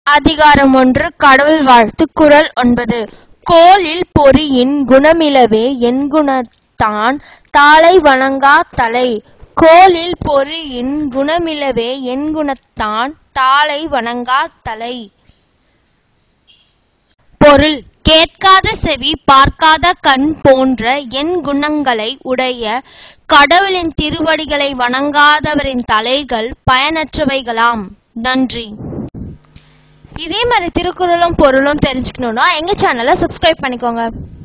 அதிகாரம் ஒன்று கடவுள் வாழ்த்து குறள் ஒன்பது கோலில் பொறியின் குணமிலவே என்குணத்தான் தாளை வணங்கா தலை கோலில் பொறியின் குணமிலவே என்குணத்தான் தாளை வணங்கா தலை பொருள் கேட்காத செவி பார்க்காத கண் போன்ற என் குணங்களை உடைய கடவுளின் திருவடிகளை வணங்காதவரின் தலைகள் பயனற்றவைகளாம் நன்றி இதே மாதிரி திருக்குறளும் பொருளும் தெரிஞ்சுக்கணும்னா எங்க சேனலை சப்ஸ்கிரைப் பண்ணிக்கோங்க